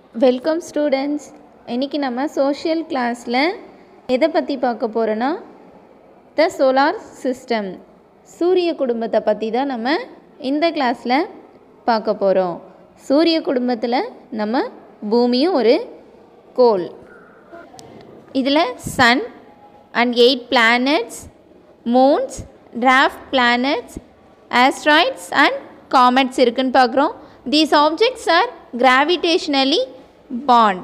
welcome students இன்றைக்கி நம்ம social கிளாஸில் எதை பற்றி பார்க்க போகிறோன்னா த சோலார் சிஸ்டம் சூரிய குடும்பத்தை பற்றி தான் நம்ம இந்த கிளாஸில் பார்க்க போகிறோம் சூரிய குடும்பத்தில் நம்ம பூமியும் ஒரு கோள் இதில் sun and eight planets moons dwarf planets asteroids and comets இருக்குன்னு பார்க்குறோம் these objects are gravitationally bound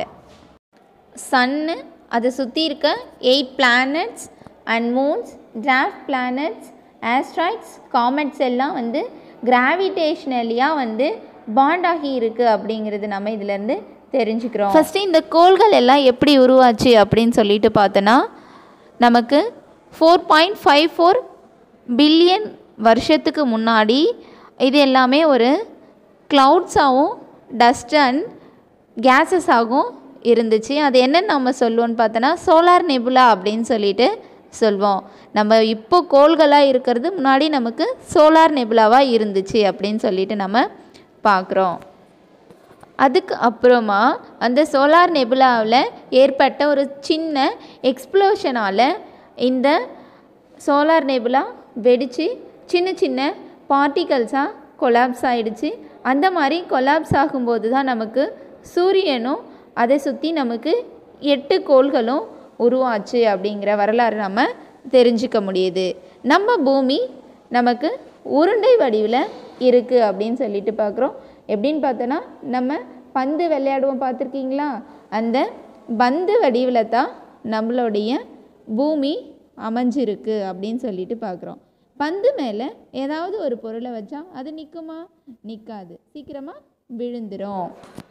சன்னு அதை சுற்றி இருக்க eight planets and moons dwarf planets asteroids comets எல்லாம் வந்து கிராவிடேஷ்னலியாக வந்து பாண்ட் ஆகி இருக்குது அப்படிங்கிறது நம்ம இதிலேருந்து தெரிஞ்சுக்கிறோம் ஃபஸ்ட்டு இந்த கோள்கள் எல்லாம் எப்படி உருவாச்சு அப்படின்னு சொல்லிட்டு பார்த்தோன்னா நமக்கு four point five four billion வருஷத்துக்கு முன்னாடி இது எல்லாமே ஒரு க்ளவுட்ஸாகவும் டஸ்ட் அண்ட் கேஸஸாகவும் இருந்துச்சு அது என்னன்னு நம்ம சொல்லுவோம்னு பார்த்தோன்னா சோலார் நெபுலா அப்படின்னு சொல்லிட்டு சொல்வோம் நம்ம இப்போ கோள்களாக இருக்கிறது முன்னாடி நமக்கு சோலார் நெபுலாவாக இருந்துச்சு அப்படின்னு சொல்லிட்டு நம்ம பார்க்குறோம் அதுக்கு அப்புறமா அந்த சோலார் நெபுலாவில் ஏற்பட்ட ஒரு சின்ன எக்ஸ்ப்ளோஷனால் இந்த சோலார் நெபுலா வெடித்து சின்ன சின்ன பார்ட்டிகல்ஸாக கொலாப்ஸ் ஆகிடுச்சு அந்த மாதிரி கொலாப்ஸ் ஆகும்போது தான் நமக்கு சூரியனும் அதை சுற்றி நமக்கு எட்டு கோள்களும் உருவாச்சு அப்படிங்கிற வரலாறு நம்ம தெரிஞ்சுக்க முடியுது நம்ம பூமி நமக்கு உருண்டை வடிவில் இருக்குது அப்படின்னு சொல்லிட்டு பார்க்குறோம் எப்படின்னு பார்த்தோன்னா நம்ம பந்து விளையாடுவோம் பார்த்துருக்கீங்களா அந்த பந்து வடிவில் தான் நம்மளுடைய பூமி அமைஞ்சிருக்கு அப்படின்னு சொல்லிட்டு பார்க்குறோம் பந்து மேலே ஏதாவது ஒரு பொருளை வச்சா அது நிற்குமா நிற்காது சீக்கிரமாக விழுந்துடும்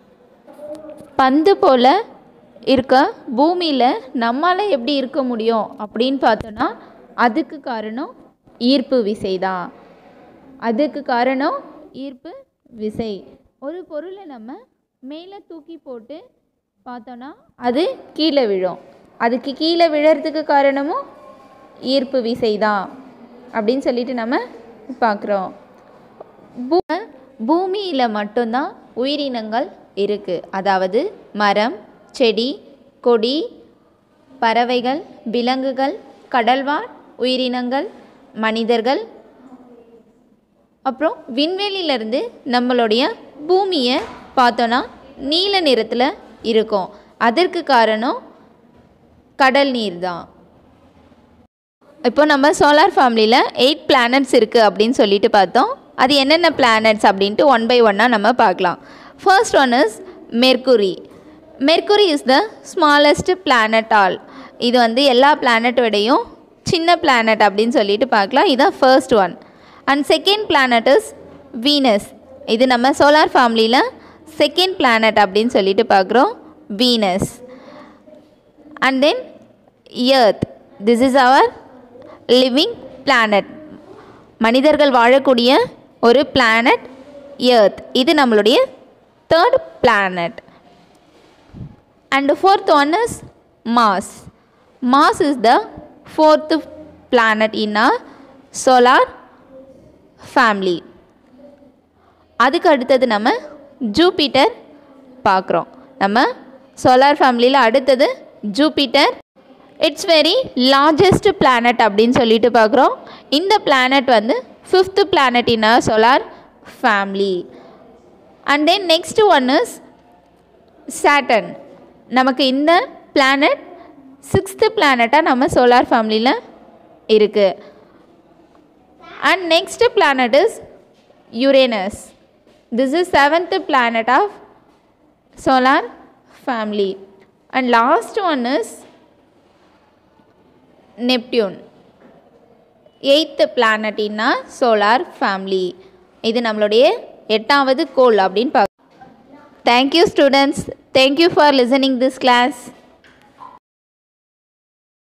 பந்து போல் இருக்க பூமியில் நம்மளால் எப்படி இருக்க முடியும் அப்படின்னு பார்த்தோன்னா அதுக்கு காரணம் ஈர்ப்பு விசை தான் அதுக்கு காரணம் ஈர்ப்பு விசை ஒரு பொருளை நம்ம மேலே தூக்கி போட்டு பார்த்தோன்னா அது கீழே விழும் அதுக்கு கீழே விழறதுக்கு காரணமும் ஈர்ப்பு விசை தான் அப்படின்னு சொல்லிட்டு நம்ம பார்க்குறோம் பூ பூமியில் மட்டும்தான் உயிரினங்கள் இருக்குது அதாவது மரம் செடி கொடி பறவைகள் விலங்குகள் கடல்வாழ் உயிரினங்கள் மனிதர்கள் அப்புறம் விண்வெளியிலேருந்து நம்மளுடைய பூமியை பார்த்தோன்னா நீல நிறத்தில் இருக்கும் அதற்கு காரணம் கடல் நீர் தான் இப்போ நம்ம சோலார் ஃபேமிலியில் எயிட் பிளானட்ஸ் இருக்குது அப்படின்னு சொல்லிட்டு பார்த்தோம் அது என்னென்ன பிளானட்ஸ் அப்படின்ட்டு ஒன் பை ஒன்னாக நம்ம பார்க்கலாம் first one is Mercury Mercury is the smallest planet all இது வந்து எல்லா பிளானட்டோடையும் சின்ன பிளானட் அப்படின்னு சொல்லிட்டு பார்க்கலாம் இதுதான் first one and second planet is Venus இது நம்ம சோலார் ஃபேமிலியில் செகண்ட் பிளானட் அப்படின்னு சொல்லிட்டு பார்க்குறோம் Venus and then Earth this is our living planet மனிதர்கள் வாழக்கூடிய ஒரு பிளானட் எர்த் இது நம்மளுடைய third planet and fourth one is Mars Mars is the fourth planet in a solar family அதுக்கு அடுத்தது நம்ம ஜூபிட்டர் பார்க்குறோம் நம்ம சோலார் ஃபேமிலியில் அடுத்தது Jupiter it's very largest planet அப்படின்னு சொல்லிட்டு பார்க்குறோம் இந்த பிளானட் வந்து fifth planet in a solar family and then next one is Saturn நமக்கு இந்த பிளானட் சிக்ஸ்த்து பிளானட்டாக நம்ம சோலார் ஃபேமிலியில் இருக்குது and next planet is Uranus this is seventh planet of solar family and last one is Neptune eighth planet in a solar family இது நம்மளுடைய எட்டாவது கோல் அப்படின்னு பார்க்க thank you students thank you for listening this class